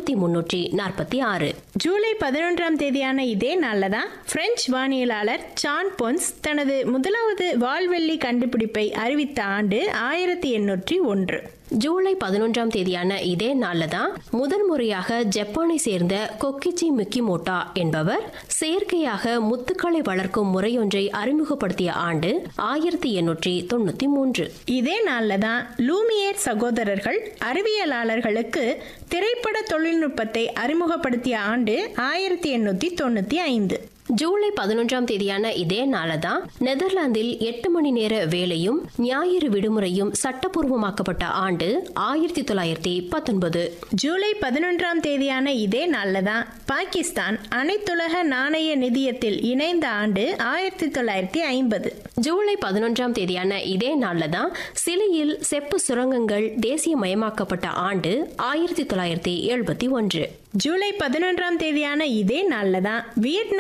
ஆயிரத்தி முன்னூற்றி நாற்பத்தி ஆறு ஜூலை பதினொன்றாம் தேதியான இதே நாள்ல தான் பிரெஞ்சு வானியலாளர் சான் பொன்ஸ் தனது முதலாவது வால்வெள்ளி கண்டுபிடிப்பை அறிவித்த ஆண்டு ஆயிரத்தி எண்ணூற்றி ஒன்று ஜூலை பதினொன்றாம் தேதியான இதே நாள்ல தான் முதன் முறையாக ஜப்பானை சேர்ந்த கொக்கிச்சி மிக்கிமோட்டா என்பவர் செயற்கையாக முத்துக்களை வளர்க்கும் முறையொன்றை அறிமுகப்படுத்திய ஆண்டு ஆயிரத்தி எண்ணூற்றி தொண்ணூத்தி மூன்று இதே நாள்ல தான் லூமியேர் சகோதரர்கள் அறிவியலாளர்களுக்கு திரைப்பட தொழில்நுட்பத்தை அறிமுகப்படுத்திய ஆண்டு ஆயிரத்தி எண்ணூத்தி தொண்ணூத்தி ஐந்து ஜூலை பதினொன்றாம் தேதியான இதே நாள தான் நெதர்லாந்தில் எட்டு மணி நேர வேலையும் ஞாயிறு விடுமுறையும் சட்டப்பூர்வமாக்கப்பட்ட ஆண்டு ஆயிரத்தி தொள்ளாயிரத்தி பத்தொன்பது ஜூலை பதினொன்றாம் தேதியான இதே நாள்ல தான் பாகிஸ்தான் அனைத்துலக நாணய நிதியத்தில் இணைந்த ஆண்டு ஆயிரத்தி தொள்ளாயிரத்தி ஐம்பது ஜூலை பதினொன்றாம் தேதியான இதே நாள்ல தான் சிலியில் செப்பு சுரங்கங்கள் தேசியமயமாக்கப்பட்ட ஆண்டு ஆயிரத்தி தொள்ளாயிரத்தி எழுபத்தி ஒன்று ஜூலை பதினொன்றாம் தேதியான இதே நாள்ல தான் வியட்நாம்